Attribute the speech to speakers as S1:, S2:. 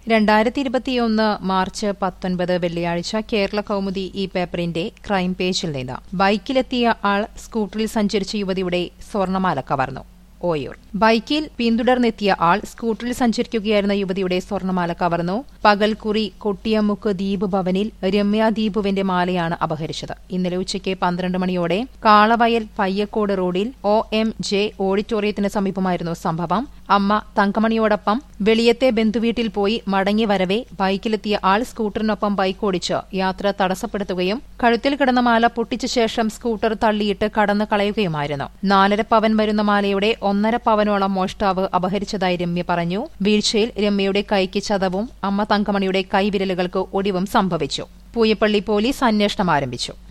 S1: രണ്ടായിരത്തി ഇരുപത്തിയൊന്ന് മാർച്ച് പത്തൊൻപത് വെള്ളിയാഴ്ച കേരള കൗമുദി ഈ പേപ്പറിന്റെ ക്രൈം പേജിൽ നിന്ന് ബൈക്കിലെത്തിയ ആൾ സ്കൂട്ടറിൽ സഞ്ചരിച്ച യുവതിയുടെ സ്വർണമാല കവർന്നു ഓയൂർ ബൈക്കിൽ പിന്തുടർന്നെത്തിയ ആൾ സ്കൂട്ടറിൽ സഞ്ചരിക്കുകയായിരുന്ന യുവതിയുടെ സ്വർണമാല കവർന്നു പകൽക്കുറി കൊട്ടിയമുക്ക് ദ്വീപ് ഭവനിൽ രമ്യ ദീപുവിന്റെ മാലയാണ് അപഹരിച്ചത് ഇന്നലെ ഉച്ചയ്ക്ക് പന്ത്രണ്ട് മണിയോടെ കാളവയൽ പയ്യക്കോട് റോഡിൽ ഒ എം ജെ ഓഡിറ്റോറിയത്തിന് സമീപമായിരുന്നു സംഭവം അമ്മ തങ്കമണിയോടൊപ്പം വെളിയത്തെ ബന്ധുവീട്ടിൽ പോയി മടങ്ങി വരവെ ബൈക്കിലെത്തിയ ആൾ സ്കൂട്ടറിനൊപ്പം ബൈക്ക് ഓടിച്ച് യാത്ര തടസ്സപ്പെടുത്തുകയും കഴുത്തിൽ കിടന്ന മാല പൊട്ടിച്ച ശേഷം സ്കൂട്ടർ തള്ളിയിട്ട് കടന്നു കളയുകയുമായിരുന്നു നാലര പവൻ വരുന്ന മാലയുടെ ഒന്നര പവനോളം മോഷ്ടാവ് അപഹരിച്ചതായി രമ്യ പറഞ്ഞു വീഴ്ചയിൽ രമ്യയുടെ കൈക്ക് ചതവും അമ്മ തങ്കമണിയുടെ കൈവിരലുകൾക്ക് ഒടിവും സംഭവിച്ചു പൂയപ്പള്ളി പോലീസ് അന്വേഷണം ആരംഭിച്ചു